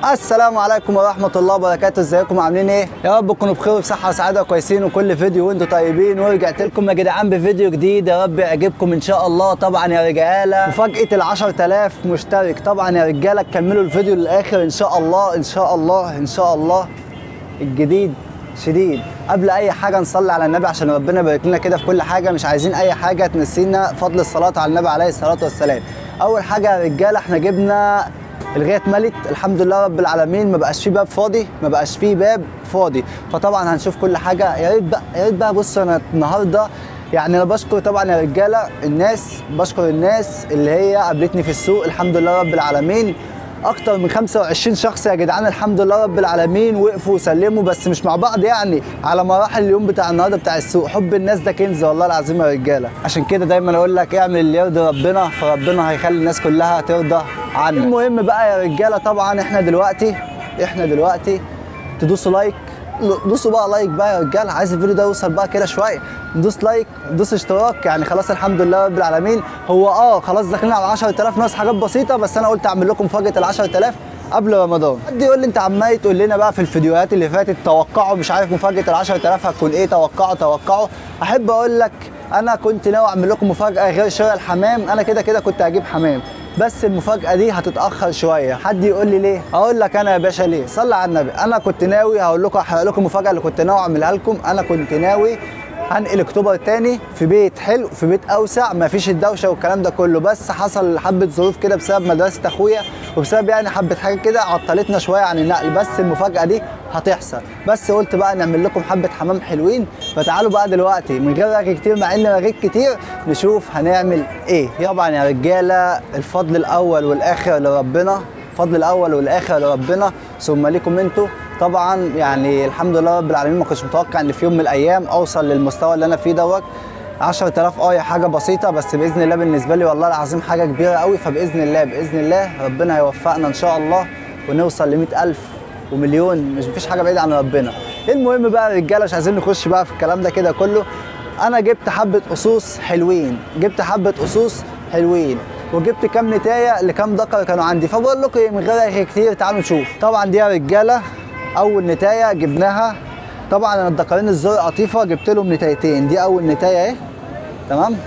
السلام عليكم ورحمة الله وبركاته ازيكم عاملين ايه؟ يا رب تكونوا بخير وبصحة وسعادة وكويسين وكل فيديو وانتم طيبين ورجعت لكم يا جدعان بفيديو جديد يا رب يعجبكم ان شاء الله طبعا يا رجالة مفاجأة ال 10000 مشترك طبعا يا رجالة كملوا الفيديو للآخر ان شاء الله ان شاء الله ان شاء الله الجديد شديد قبل اي حاجه نصلي على النبي عشان ربنا يبارك لنا كده في كل حاجه مش عايزين اي حاجه تنسينا فضل الصلاه على النبي عليه الصلاه والسلام اول حاجه يا رجاله احنا جبنا الغايه ملت الحمد لله رب العالمين ما بقاش فيه باب فاضي ما بقاش فيه باب فاضي فطبعا هنشوف كل حاجه يا ريت بقى يا ريت بقى بص انا النهارده يعني انا بشكر طبعا يا رجاله الناس بشكر الناس اللي هي قابلتني في السوق الحمد لله رب العالمين اكتر من 25 شخص يا جدعان الحمد لله رب العالمين وقفوا وسلموا بس مش مع بعض يعني على مراحل اليوم بتاع النهارده بتاع السوق حب الناس ده كنز والله العظيم يا رجاله عشان كده دايما اقول لك اعمل اللي يرضي ربنا فربنا هيخلي الناس كلها ترضى عنك المهم بقى يا رجاله طبعا احنا دلوقتي احنا دلوقتي تدوسوا لايك دوسوا بقى لايك بقى يا رجاله عايز الفيديو ده يوصل بقى كده شويه ندوس لايك ندوس اشتراك يعني خلاص الحمد لله رب العالمين هو اه خلاص داخلين على 10000 ناقص حاجات بسيطه بس انا قلت اعمل لكم مفاجاه ال 10000 قبل رمضان حد يقول لي انت عمال تقول لنا بقى في الفيديوهات اللي فاتت توقعوا مش عارف مفاجاه ال 10000 هتكون ايه توقعوا توقعوا احب اقول لك انا كنت ناوي اعمل لكم مفاجاه غير شراء الحمام انا كده كده كنت هجيب حمام بس المفاجاه دي هتتاخر شويه حد يقول لي ليه اقول لك انا يا باشا ليه صلي على النبي انا كنت ناوي هقول لكم احرق لكم المفاجاه اللي كنت ناوي اعملها لكم انا كنت ناوي هنقل اكتوبر تاني في بيت حلو في بيت اوسع ما فيش الدوشه والكلام ده كله بس حصل حبه ظروف كده بسبب مدرسه اخويا وبسبب يعني حبه حاجه كده عطلتنا شويه عن النقل بس المفاجاه دي هتحصل بس قلت بقى نعمل لكم حبه حمام حلوين فتعالوا بقى دلوقتي من غير رغي كتير مع اني رغيت كتير نشوف هنعمل ايه طبعا يا رجاله الفضل الاول والاخر لربنا الفضل الاول والاخر لربنا ثم ليكم انتوا طبعا يعني الحمد لله رب العالمين ما كنتش متوقع ان في يوم من الايام اوصل للمستوى اللي انا فيه دوت 10000 اه هي حاجه بسيطه بس باذن الله بالنسبه لي والله العظيم حاجه كبيره قوي فباذن الله باذن الله ربنا هيوفقنا ان شاء الله ونوصل ل 100000 ومليون مش مفيش حاجه بعيده عن ربنا المهم بقى يا رجاله مش عايزين نخش بقى في الكلام ده كده كله انا جبت حبه قصوص حلوين جبت حبه قصوص حلوين وجبت كام نتايه لكام دكر كانوا عندي فبقول لكم ايه من غير رغي كتير تعالوا نشوف طبعا دي يا رجاله اول نتايه جبناها طبعا انا الدكرين الزرق قطيفه جبت لهم نتايتين دي اول نتايه اهي تمام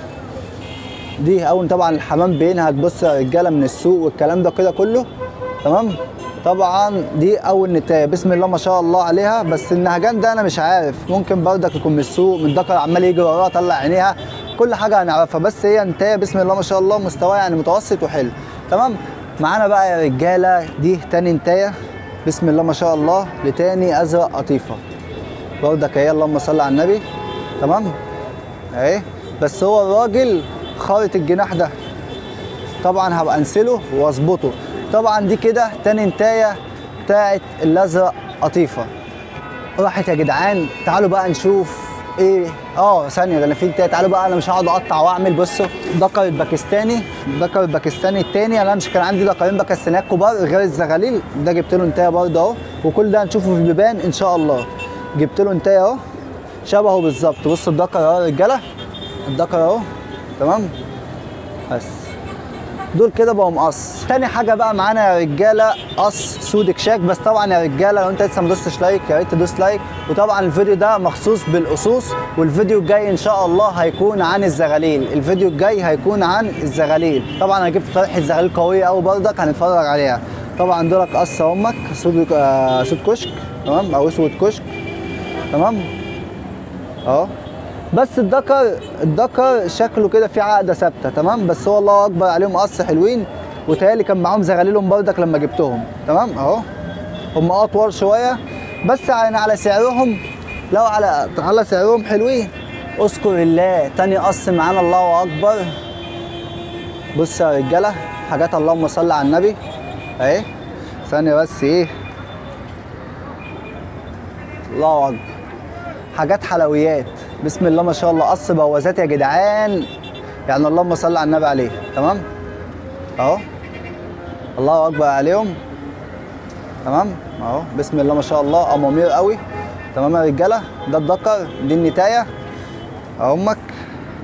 دي اول طبعا الحمام بينها تبص يا رجاله من السوق والكلام ده كده كله تمام طبعا دي اول نتايه بسم الله ما شاء الله عليها بس النهجان ده انا مش عارف ممكن بردك يكون من السوق من الدكر عمال يجري وراها طلع عينيها كل حاجه هنعرفها بس هي نتايه بسم الله ما شاء الله مستواها يعني متوسط وحلو تمام معانا بقى يا رجاله دي تاني نتايه بسم الله ما شاء الله لتاني ازرق قطيفه بردك اهي اللهم صل على النبي تمام اهي بس هو الراجل خارط الجناح ده طبعا هبقى انسله واظبطه طبعا دي كده تاني نتايه بتاعت الازرق قطيفه راحت يا جدعان تعالوا بقى نشوف ايه اه ثانيه ده انا في نتايه تعالوا بقى انا مش هقعد اقطع واعمل بصوا دكر الباكستاني دكر الباكستاني التاني انا مش كان عندي دكرين باكستانيات كبار غير الزغاليل ده جبت له نتايه برضه اهو وكل ده هنشوفه في البيبان ان شاء الله جبت له نتايه اهو شبهه بالظبط بصوا الدكر اهو يا رجاله الدكر اهو تمام بس دول كده بقوا مقص تاني حاجه بقى معانا يا رجاله قص سود كشاك بس طبعا يا رجاله لو انت لسه ما دوستش لايك يا ريت تدوس لايك وطبعا الفيديو ده مخصوص بالقصوص والفيديو الجاي ان شاء الله هيكون عن الزغاليل الفيديو الجاي هيكون عن الزغاليل طبعا انا جبت طريحه زغاليل قويه قوي برضك هنتفرج عليها طبعا دولك قص امك سود آه سود كشك تمام او اسود كشك تمام اهو بس الدكر الدكر شكله كده في عقده ثابته تمام بس هو الله اكبر عليهم قص حلوين وتهيألي كان معاهم زغاليلهم بردك لما جبتهم تمام اهو هم اطول شويه بس يعني على سعرهم لو على على سعرهم حلوين اذكر الله تاني قص معانا الله اكبر بص يا رجاله حاجات اللهم صل على النبي اهي ثانيه بس ايه الله اكبر حاجات حلويات بسم الله ما شاء الله قص بوازات يا جدعان يعني اللهم صل على النبي عليه تمام اهو الله اكبر عليهم تمام اهو بسم الله ما شاء الله امامير قوي تمام يا رجاله ده الدكر دي النتايه اهمك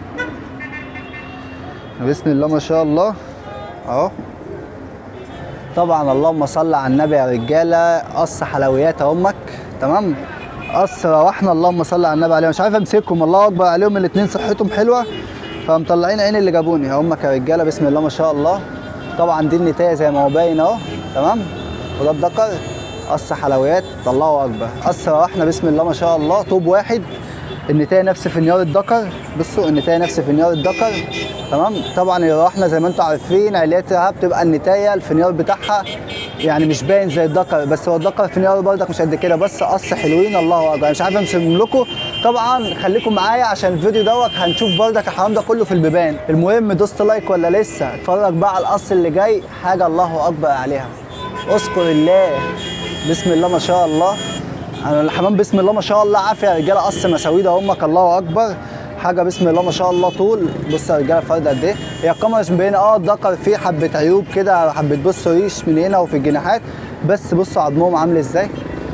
بسم الله ما شاء الله اهو طبعا اللهم صل على النبي يا رجاله قص حلويات امك تمام قص روحنا اللهم صل على النبي عليهم مش عارف امسكهم الله اكبر عليهم الاثنين صحتهم حلوه فمطلعين عين اللي جابوني امك يا رجاله بسم الله ما شاء الله طبعا دي النتايه زي ما هو باين اهو تمام وده الدكر قص حلويات الله اكبر قص روحنا بسم الله ما شاء الله طوب واحد النتايه نفس فنيار الدكر بصوا النتايه نفس فنيار الدكر تمام طبعا الروحنا زي ما انتم عارفين عيلتها بتبقى النتايه الفنيار بتاعها يعني مش باين زي الدكر بس هو الدكر فنيار برضك مش قد كده بس قص حلوين الله اكبر مش عارف امسك لكم طبعا خليكم معايا عشان الفيديو دوت هنشوف برضك الحرام ده كله في البيبان المهم دوست لايك ولا لسه اتفرج بقى على القص اللي جاي حاجه الله اكبر عليها اذكر الله بسم الله ما شاء الله انا الحمام بسم الله ما شاء الله عافيه يا رجاله قص مساويده امك الله اكبر حاجه بسم الله ما شاء الله طول بص يا رجاله الفرد قد ايه هي الكاميرا مش مبينه اه الدكر فيه حبه عيوب كده حبه بصوا ريش من هنا وفي الجناحات بس بصوا عظمهم عامل ازاي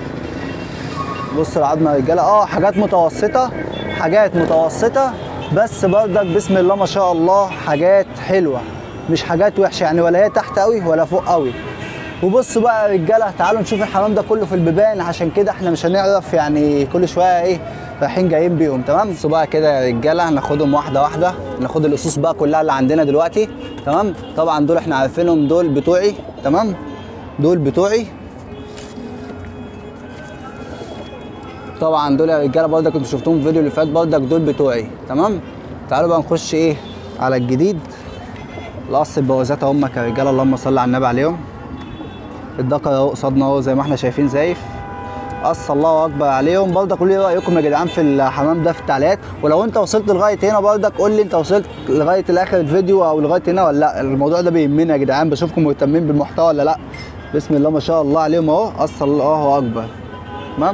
بصوا العظمه يا رجاله اه حاجات متوسطه حاجات متوسطه بس برضك بسم الله ما شاء الله حاجات حلوه مش حاجات وحشه يعني ولا هي تحت قوي ولا فوق قوي وبصوا بقى يا رجاله تعالوا نشوف الحمام ده كله في البيبان عشان كده احنا مش هنعرف يعني كل شويه ايه رايحين جايين بيهم تمام بصوا بقى كده يا رجاله هناخدهم واحده واحده ناخد الاسوس بقى كلها اللي عندنا دلوقتي تمام طبعا دول احنا عارفينهم دول بتوعي تمام دول بتوعي طبعا دول يا رجاله برضك كنتوا شفتوهم في الفيديو اللي فات برضك دول بتوعي تمام تعالوا بقى نخش ايه على الجديد القص البوازات امك يا رجاله اللهم صل على النبي عليهم الدكر اهو قصادنا اهو زي ما احنا شايفين زايف قص الله اكبر عليهم برضك قولوا لي رايكم يا جدعان في الحمام ده في التعليقات ولو انت وصلت لغايه هنا برضك قول لي انت وصلت لغايه الاخر الفيديو او لغايه هنا ولا لا الموضوع ده بيهمنا يا جدعان بشوفكم مهتمين بالمحتوى ولا لا بسم الله ما شاء الله عليهم اهو قص الله اكبر تمام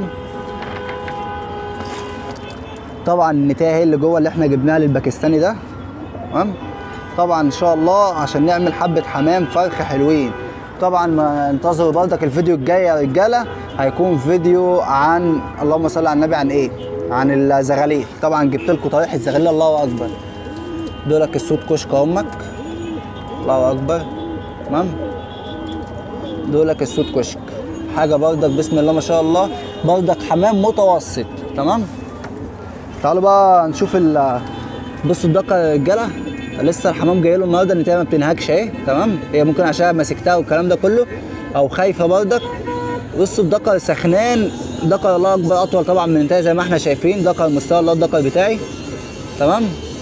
طبعا النتايه هي اللي جوه اللي احنا جبناها للباكستاني ده تمام طبعا ان شاء الله عشان نعمل حبه حمام فرخ حلوين طبعا ما انتظروا برضك الفيديو الجاي يا رجاله هيكون فيديو عن اللهم صل على النبي عن ايه عن الزغاليل طبعا جبت لكم طريح الزغاليل الله اكبر دولك السود كشك امك الله اكبر تمام دولك السود كشك حاجه برضك بسم الله ما شاء الله برضك حمام متوسط تمام تعالوا بقى نشوف ال بصوا الدقه يا رجاله لسه الحمام جاي له النهارده النتايه ما بتنهكش اهي تمام هي ممكن عشان مسكتها والكلام ده كله او خايفه برضك بصوا الدكر سخنان دكر الله اكبر اطول طبعا من النتايه زي ما احنا شايفين دكر مستوى الله الدكر بتاعي تمام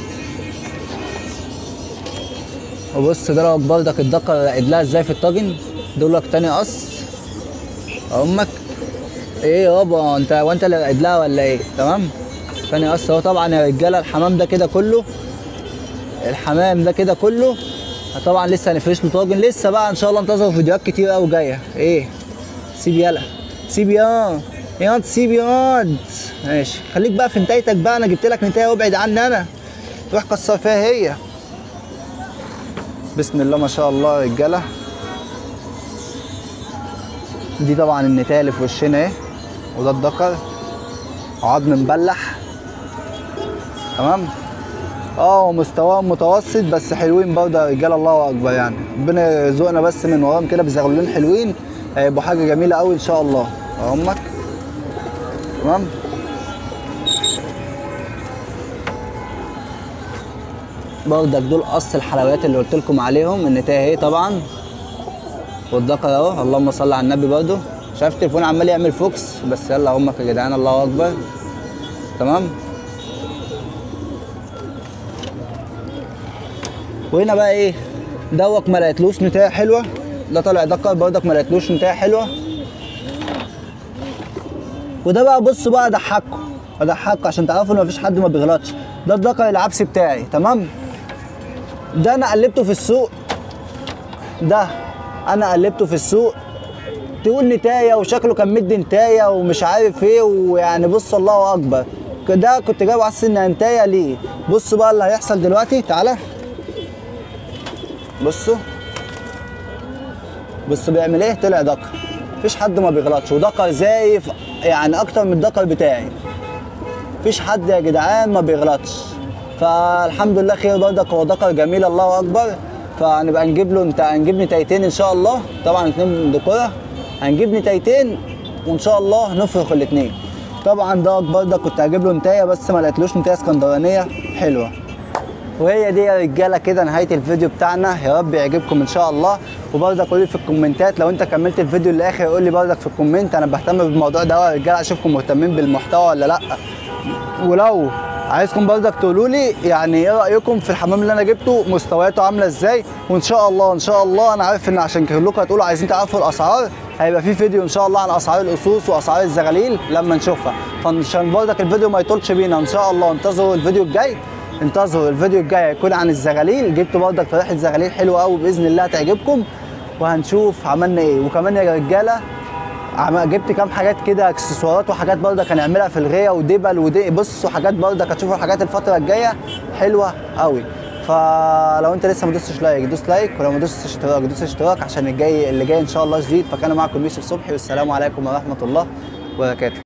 وبص ده لو برضك الدكر راقد لها ازاي في الطاجن دول لك تاني قص امك ايه يابا انت وانت اللي راقد لها ولا ايه تمام تاني قص اهو طبعا يا رجاله الحمام ده كده كله الحمام ده كده كله طبعا لسه هنفرش له طاجن لسه بقى ان شاء الله انتظروا فيديوهات كتير قوي جايه ايه سيب يلا سيب يا ياض سيب ياض ماشي خليك بقى في نتايتك بقى انا جبت لك نتايه وابعد عني انا روح كسر فيها هي بسم الله ما شاء الله يا رجاله دي طبعا النتايه اللي في وشنا اهي وده الدكر عظم مبلح تمام اه مستواهم متوسط بس حلوين برضه يا رجاله الله اكبر يعني ربنا يرزقنا بس من وراهم كده بزغلولين حلوين هيبقوا حاجه جميله قوي ان شاء الله امك تمام برضك دول قص الحلويات اللي قلت لكم عليهم النتايه اهي طبعا والدكر اهو اللهم صل على النبي برضه شايف التليفون عمال يعمل فوكس بس يلا امك يا جدعان الله اكبر تمام وهنا بقى ايه دوك ما لقيتلوش نتايه حلوه ده طالع دكر برضك ما لقيتلوش نتايه حلوه وده بقى بصوا بقى اضحككم اضحككم عشان تعرفوا ان مفيش حد ما بيغلطش ده الدكر العبسي بتاعي تمام ده انا قلبته في السوق ده انا قلبته في السوق تقول نتايه وشكله كان مدي نتايه ومش عارف ايه ويعني بص الله اكبر ده كنت جايبه على انها نتايه ليه بصوا بقى اللي هيحصل دلوقتي تعالى بصوا بصوا بيعمل ايه طلع دكر مفيش حد ما بيغلطش ودكر زايف يعني اكتر من الدكر بتاعي مفيش حد يا جدعان ما بيغلطش فالحمد لله خير برضك هو دكر جميل الله اكبر فهنبقى نجيب له انت هنجيب نتايتين ان شاء الله طبعا اتنين دكوره هنجيب نتايتين وان شاء الله نفرخ الاتنين طبعا ده برضه كنت هجيب له نتايه بس ما لقيتلوش نتايه اسكندرانيه حلوه وهي دي يا رجاله كده نهايه الفيديو بتاعنا يا رب يعجبكم ان شاء الله وبرضك قولي في الكومنتات لو انت كملت الفيديو للاخر قول لي برضك في الكومنت انا بهتم بالموضوع ده يا رجاله اشوفكم مهتمين بالمحتوى ولا لا ولو عايزكم برضك تقولوا لي يعني ايه رايكم في الحمام اللي انا جبته مستوياته عامله ازاي وان شاء الله ان شاء الله انا عارف ان عشان كلكم هتقولوا عايزين تعرفوا الاسعار هيبقى في فيديو ان شاء الله عن اسعار الاصوص واسعار الزغاليل لما نشوفها فعشان برضك الفيديو ما يطولش بينا ان شاء الله انتظروا الفيديو الجاي انتظروا الفيديو الجاي هيكون عن الزغاليل جبت برضك ريحه زغاليل حلوه قوي باذن الله هتعجبكم وهنشوف عملنا ايه وكمان يا رجاله عم- جبت كام حاجات كده اكسسوارات وحاجات برضك هنعملها في الغيه ودبل ودي بصوا حاجات برضك هتشوفوا الحاجات الفتره الجايه حلوه قوي فلو انت لسه ما دوستش لايك دوس لايك ولو ما دوستش اشتراك دوس اشتراك عشان الجاي اللي جاي ان شاء الله جديد فكان معكم يوسف صبحي والسلام عليكم ورحمه الله وبركاته